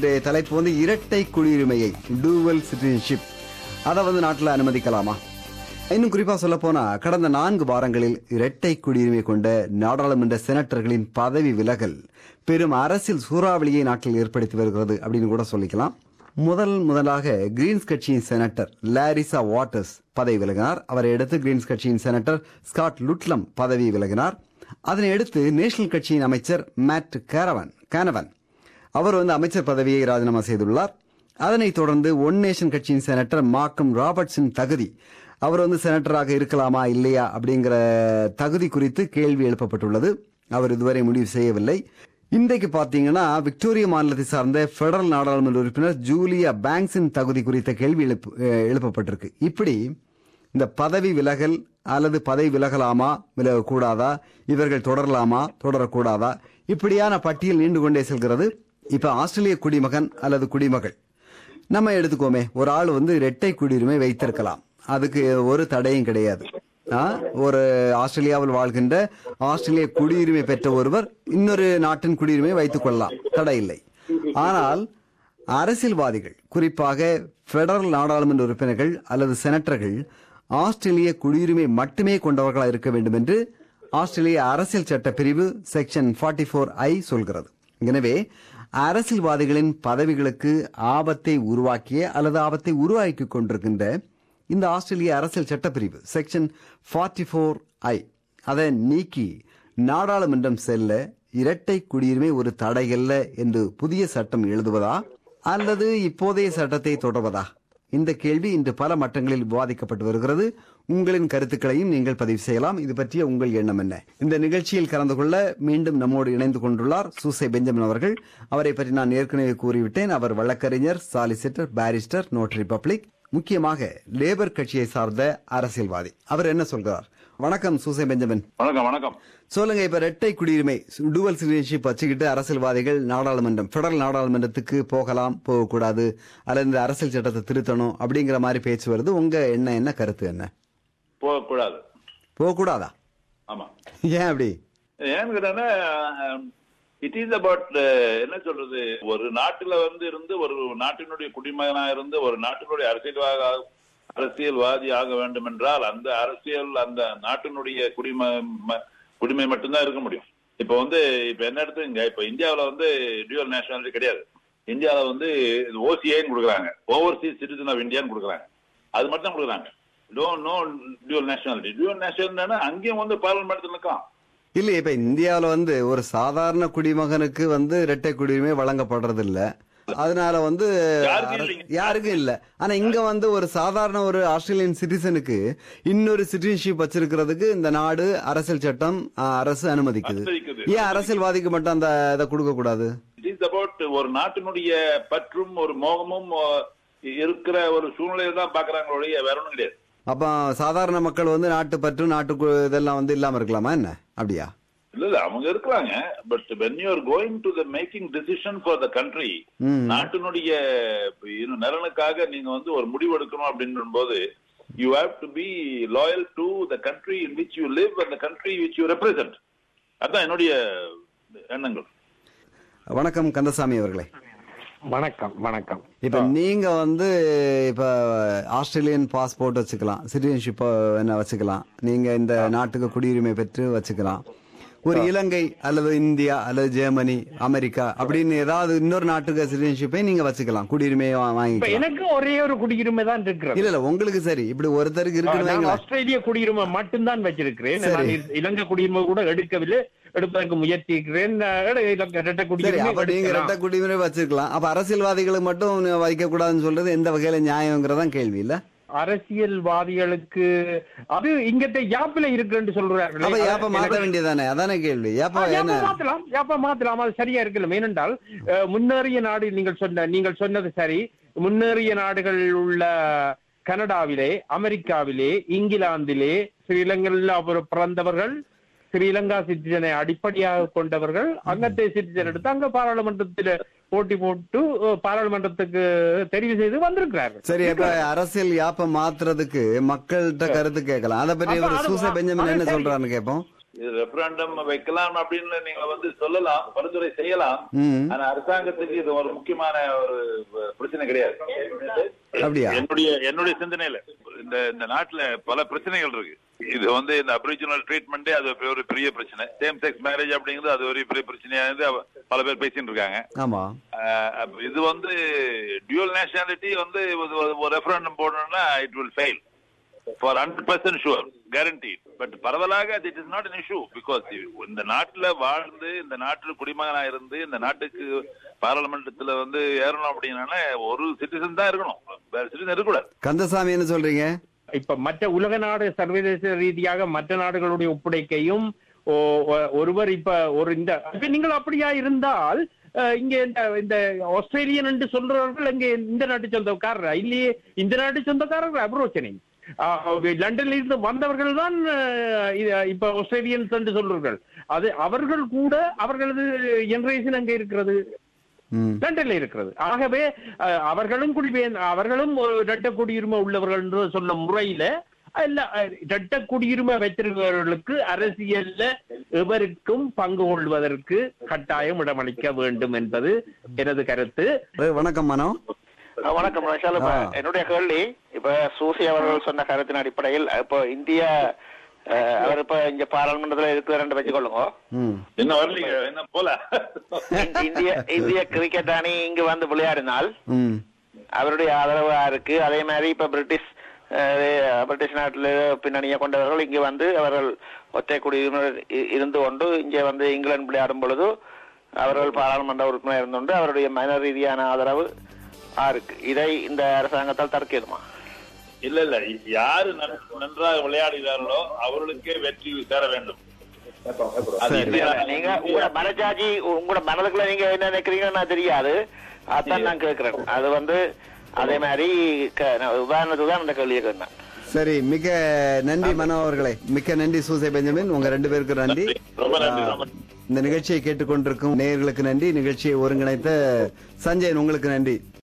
இன்றைய தலைப்பு வந்து இரட்டை குடியுரிமையை டூவல் சிட்டிசன்ஷிப் அதை வந்து நாட்டில் அனுமதிக்கலாமா இன்னும் குறிப்பா சொல்ல போனா கடந்த நான்கு வாரங்களில் இரட்டை குடியுரிமை கொண்ட நாடாளுமன்ற செனட்டர்களின் பதவி விலகல் பெரும் அரசியல் சூறாவளியை நாட்டில் ஏற்படுத்தி வருகிறது அப்படின்னு கூட சொல்லிக்கலாம் முதல் முதலாக கிரீன்ஸ் கட்சியின் செனட்டர் லாரிசா வாட்டர்ஸ் பதவி விலகினார் அவரை அடுத்து கிரீன்ஸ் கட்சியின் செனட்டர் ஸ்காட் லுட்லம் பதவி விலகினார் அதனை அடுத்து நேஷனல் கட்சியின் அமைச்சர் மேட் கேரவன் கேனவன் அவர் வந்து அமைச்சர் பதவியை ராஜினாமா செய்துள்ளார் அதனைத் தொடர்ந்து ஒன் நேஷன் கட்சியின் செனட்டர் மார்க்கம் ராபர்ட்ஸின் தகுதி அவர் வந்து செனட்டராக இருக்கலாமா இல்லையா அப்படிங்கிற தகுதி குறித்து கேள்வி எழுப்பப்பட்டுள்ளது அவர் இதுவரை முடிவு செய்யவில்லை இன்றைக்கு பாத்தீங்கன்னா விக்டோரியா மாநிலத்தை சார்ந்த பெடரல் நாடாளுமன்ற உறுப்பினர் ஜூலியா பேங்க்ஸின் தகுதி குறித்த கேள்வி எழுப்பு அஹ் எழுப்பப்பட்டிருக்கு இப்படி இந்த பதவி விலகல் அல்லது பதவி விலகலாமா விலகக்கூடாதா இவர்கள் தொடரலாமா தொடரக்கூடாதா இப்படியான பட்டியல் நீண்டு கொண்டே செல்கிறது இப்ப ஆஸ்திரேலிய குடிமகன் அல்லது குடிமகள் நம்ம எடுத்துக்கோமே ஒரு ஆள் வந்து இரட்டை குடியுரிமை வைத்திருக்கலாம் அதுக்கு ஒரு தடையும் கிடையாது ஆ, ஒரு ஆஸ்திரேலியாவில் வாழ்கின்ற ஆஸ்திரேலிய குடியுரிமை பெற்ற ஒருவர் இன்னொரு நாட்டின் குடியுரிமை வைத்துக் கொள்ளலாம் தடை இல்லை ஆனால் அரசியல்வாதிகள் குறிப்பாக பெடரல் நாடாளுமன்ற உறுப்பினர்கள் அல்லது செனட்டர்கள் ஆஸ்திரேலிய குடியுரிமை மட்டுமே கொண்டவர்களாக இருக்க வேண்டும் என்று ஆஸ்திரேலிய அரசியல் சட்ட பிரிவு செக்ஷன் 44 ஃபோர் ஐ சொல்கிறது எனவே அரசியல்வாதிகளின் பதவிகளுக்கு ஆபத்தை உருவாக்கிய அல்லது ஆபத்தை உருவாக்கி கொண்டிருக்கின்ற இந்த ஆஸ்திரேலிய அரசியல் சட்டப்பிரிவு செக்ஷன் 44 ஃபோர் ஐ அதை நீக்கி நாடாளுமன்றம் செல்ல இரட்டை குடியுரிமை ஒரு தடையல்ல என்று புதிய சட்டம் எழுதுவதா அல்லது இப்போதைய சட்டத்தை தொடர்வதா இந்த கேள்வி இன்று பல மட்டங்களில் விவாதிக்கப்பட்டு வருகிறது உங்களின் கருத்துக்களையும் நீங்கள் பதிவு செய்யலாம் இது பற்றிய உங்கள் எண்ணம் என்ன இந்த நிகழ்ச்சியில் கலந்து கொள்ள மீண்டும் நம்மோடு இணைந்து கொண்டுள்ளார் சூசை பெஞ்சமின் அவர்கள் அவரை பற்றி நான் ஏற்கனவே கூறிவிட்டேன் அவர் வழக்கறிஞர் சாலிசிட்டர் பாரிஸ்டர் நோட்டரி பப்ளிக் முக்கியமாக லேபர் கட்சியை சார்ந்த அரசியல்வாதி அவர் என்ன சொல்கிறார் வணக்கம் சூசை பெஞ்சமின் வணக்கம் வணக்கம் சொல்லுங்க இப்ப இரட்டை குடியுரிமை டுவல் சிட்டிசன்ஷிப் வச்சுக்கிட்டு அரசியல்வாதிகள் நாடாளுமன்றம் பெடரல் நாடாளுமன்றத்துக்கு போகலாம் போகக்கூடாது அல்லது இந்த அரசியல் சட்டத்தை திருத்தணும் அப்படிங்கிற மாதிரி பேச்சு வருது உங்க என்ன என்ன கருத்து என்ன போகக்கூடாது போகக்கூடாதா ஆமா ஏன் அப்படி ஏன்னு கேட்டா இட் இஸ் அபவுட் என்ன சொல்றது ஒரு நாட்டுல வந்து இருந்து ஒரு நாட்டினுடைய குடிமகனா இருந்து ஒரு நாட்டினுடைய அரசியல்வாக அரசியல்வாதி ஆக வேண்டும் என்றால் அந்த அரசியல் அந்த நாட்டினுடைய குடிம ம- குடிமை மட்டும்தான் இருக்க முடியும் இப்ப வந்து இப்ப என்ன எடுத்துங்க இப்ப இந்தியாவுல வந்து டியூவல் நேஷனாலிட்டி கிடையாது இந்தியாவுல வந்து ஓசிஐன்னு கொடுக்குறாங்க ஓவர்சீஸ் சிட்டிசன் ஆஃப் இந்தியான்னு கொடுக்குறாங்க அது மட்டும் தான் கொடுக்குறாங்க no no dual nationality dual national அங்கேயும் வந்து பார்லிமெண்ட் இருக்கலாம் இல்ல இப்ப இந்தியாவுல வந்து ஒரு சாதாரண குடிமகனுக்கு வந்து இரட்டை குடியுரிமை வழங்கப்படுறது இல்ல அதனால வந்து யாருக்கும் அர- இல்லைங்க. யாருக்கும் இல்ல ஆனா இங்க வந்து ஒரு சாதாரண ஒரு ஆஸ்திரேலியன் சிட்டிசனுக்கு இன்னொரு சிட்டிசன்ஷிப் வச்சிருக்கிறதுக்கு இந்த நாடு அரசியல் சட்டம் ஆ, அரசு அனுமதிக்குது அனுமதிக்குது. ஏன் அரசியல்வாதிக்கு மட்டும் அந்த இதை கொடுக்க கூடாது இட் இஸ் அபவுட் ஒரு நாட்டினுடைய பற்றும் ஒரு மோகமும் அஹ், இருக்கிற ஒரு சூழ்நிலையை தான் பாக்குறாங்க ஒழிய வேற ஒண்ணும் கிடையாது அப்ப சாதாரண மக்கள் வந்து நாட்டு பற்று நாட்டு இதெல்லாம் வந்து இல்லாம இருக்கலாமா என்ன அப்படியா இல்ல இல்ல அவங்க இருக்கிறாங்க but when you are going to the making decision for the country hmm. நாட்டினுடைய இன்னும் நலனுக்காக நீங்க வந்து ஒரு முடிவு எடுக்கணும் அப்படின்ற போது you have to be loyal to the country in which you live and the country which you represent அதான் என்னுடைய எண்ணங்கள் வணக்கம் கந்தசாமி அவர்களே வணக்கம் வணக்கம் இப்ப நீங்க வந்து இப்ப ஆஸ்திரேலியன் பாஸ்போர்ட் வச்சுக்கலாம் சிட்டிசன்ஷிப் என்ன வச்சுக்கலாம் நீங்க இந்த நாட்டுக்கு குடியுரிமை பெற்று வச்சுக்கலாம் ஒரு இலங்கை அல்லது இந்தியா அல்லது ஜெர்மனி அமெரிக்கா அப்படின்னு ஏதாவது இன்னொரு நாட்டுக்கு சிட்டிசன்ஷிப்பை நீங்க வச்சுக்கலாம் குடியுரிமையை வா- இப்ப வாங்கிக்கலாம் எனக்கு ஒரே ஒரு குடியுரிமை தான் இருக்கிறது இல்ல இல்ல உங்களுக்கு சரி இப்படி ஒருத்தருக்கு இருக்குன்னு நான் வைங்களேன். ஆஸ்திரேலிய குடியுரிமை மட்டும்தான் வச்சிருக்கிறேன் சரி. நான் இ- இலங்கை குடியுரிமை கூட எடுக்கவில்லை எடுப்பதற்கு முயற்சிக்கிறேன் நான் எட- இலங்கை இரட்டை சரி குடியுரிமை அப்ப நீங்க எடுக்கலாம். ரெட்ட குடியுரிமை வச்சிருக்கலாம் அப்ப அரசியல்வாதிகளுக்கு மட்டும் வைக்க கூடாதுன்னு சொல்றது எந்த வகையில நியாயங்கிறதான் கேள்வி இல்ல அரசியல்வாதிகளுக்கு அது இங்கத்த யாப்பில இருக்குன்னு சொல்றாங்க அப்ப ஏப்ப மாத்த வேண்டியதானே அதானே கேள்வி ஏப்ப என்ன மாத்தலாம் யாப்ப மாத்தலாம் அது சரியா இருக்கலாம் ஏனென்றால் அஹ், முன்னேறிய நாடு நீங்கள் சொன்ன நீங்கள் சொன்னது சரி முன்னேறிய நாடுகள் உள்ள கனடாவிலே அமெரிக்காவிலே இங்கிலாந்திலே ஸ்ரீலங்காவில் அவர் பிறந்தவர்கள் ஸ்ரீலங்கா சிட்டிசனை அடிப்படையாக கொண்டவர்கள் அங்கத்தை சிட்டிசன் எடுத்து அங்க பாராளுமன்றத்தில் போட்டி போட்டு அஹ், பாராளுமன்றத்துக்கு தெரிவு செய்து வந்திருக்கிறார்கள் சரி அப்ப அரசியல் யாப்ப மாத்துறதுக்கு மக்கள்கிட்ட கருத்து கேட்கலாம் அதை பற்றி அப்ப ஒரு அது- சூசை பெஞ்சமின் அது என்ன சரி. சொல்றான்னு கேட்போம் இது ரெஃபரண்டம் வைக்கலாம் அப்படின்னு நீங்க வந்து சொல்லலாம் பரிந்துரை செய்யலாம் ம் ஆனா அரசாங்கத்துக்கு இது ஒரு முக்கியமான ஒரு பிரச்சனை கிடையாது அப்படியா என்னுடைய என்னுடைய சிந்தனையில இந்த இந்த நாட்டுல பல பிரச்சனைகள் இருக்கு இது வந்து இந்த அபிரிஜினல் ட்ரீட்மெண்டே அது ஒரு பெரிய பிரச்சனை சேம் செக்ஸ் மேரேஜ் அப்படிங்கிறது அது ஒரு பெரிய பிரச்சனையா இருந்து அவ- பல பேர் பேசிட்டு இருக்காங்க ஆமா ஆஹ் அப்ப இது வந்து டியூல் நேஷனாலிட்டி வந்து இது ஒரு- ஒரு ரெஃபரண்டம் போடணும்னா it will fail for hundred percent sure guarantee but பரவலாக it is not an issue because இந்த நாட்டுல வாழ்ந்து இந்த நாட்டில் குடிமகனா இருந்து இந்த நாட்டுக்கு பாராளுமன்றத்துல வந்து ஏறணும் அப்படின்னா ஒரு சிட்டிசன் தான் இருக்கணும் வேற சிட்டிசன் இருக்கக்கூடாது கந்தசாமி என்ன சொல்றீங்க இப்ப மற்ற உலக நாடு சர்வதேச ரீதியாக மற்ற நாடுகளுடைய ஒப்படைக்கையும் ஓ- ஒ- ஒருவர் இப்ப ஒரு இந்த இப்ப நீங்கள் அப்படியா இருந்தால் அஹ், இங்க இந்த இந்த ஆஸ்திரேலியன் என்று சொல்றவர்கள் இங்க இந்த நாட்டு சொந்தக்காரரா இல்லையே இந்த நாட்டு சொந்தக்காரர்கள் அப்ரோச்சனை லண்டன்ல இருந்து வந்தவர்கள் தான் அஹ், இது- இப்ப ஆஸ்திரேலியன்ஸ் என்று சொல்றார்கள் அது அவர்கள் கூட அவர்களது ஜெனரேஷன் அங்க இருக்கிறது ம் லண்டன்ல இருக்கிறது ஆகவே அஹ், அவர்களும் குடிபெயர் அவர்களும் ஒரு இரட்ட குடியுரிமை உள்ளவர்கள் என்று சொன்ன முறையில இல்ல அஹ், இரட்ட குடியுரிமை வைத்திருப்பவர்களுக்கு அரசியல்ல எவருக்கும் பங்கு கொள்வதற்கு கட்டாயம் இடமளிக்க வேண்டும் என்பது எனது கருத்து ஏ, வணக்கம் மனோ அஹ் வணக்கம் விஷால் இப்ப ஆ. என்னுடைய கேள்வி இப்ப சூசி அவர்கள் சொன்ன கருத்தின் அடிப்படையில் இப்போ இந்திய அஹ், அவர் இப்ப இங்க பாராளுமன்றத்துல இருக்கிறார் வச்சுக்கொள்ளுங்க ம் என்ன வரலீங்க என்ன போல இந்த இந்திய இந்திய கிரிக்கெட் அணி இங்கு வந்து விளையாடினால் ம் அவருடைய ஆதரவு இருக்கு அதே மாதிரி இப்ப பிரிட்டிஷ் அஹ், பிரிட்டிஷ் நாட்டில் பின்னணியை கொண்டவர்கள் இங்கு வந்து அவர்கள் ஒற்றை குடியுரிமையில் இ- இருந்து கொண்டு இங்கே வந்து இங்கிலாந்து விளையாடும் பொழுது அவர்கள் பாராளுமன்ற உறுப்பினர் இருந்து கொண்டு அவருடைய மன ரீதியான ஆதரவு இருக்கு இதை இந்த அரசாங்கத்தால் தடுக்கிடுமா இல்ல இல்ல யாரு நன்- நன்றாக விளையாடுகிறார்களோ அவர்களுக்கே வெற்றி சேர வேண்டும் அது சரி. இந்தியா- நீங்க உங்களோட மனஜாஜி உங்களோட மனதுக்குள்ள நீங்க என்ன நினைக்கிறீங்கன்னு நான் தெரியாது அதான் நான் கேட்கிறேன் அது வந்து அதே மாதிரி க- நான் உதாரணத்துக்கு தான் அந்த கேள்வியை கேட்டேன் சரி மிக நன்றி மனோ அவர்களே மிக்க நன்றி சூசை பெஞ்சமின் உங்க ரெண்டு பேருக்கு நன்றி ரொம்ப நன்றி ரொம்ப இந்த நிகழ்ச்சியை கேட்டுக்கொண்டிருக்கும் நேயர்களுக்கு நன்றி நிகழ்ச்சியை ஒருங்கிணைத்த சஞ்சயன் உங்களுக்கு நன்றி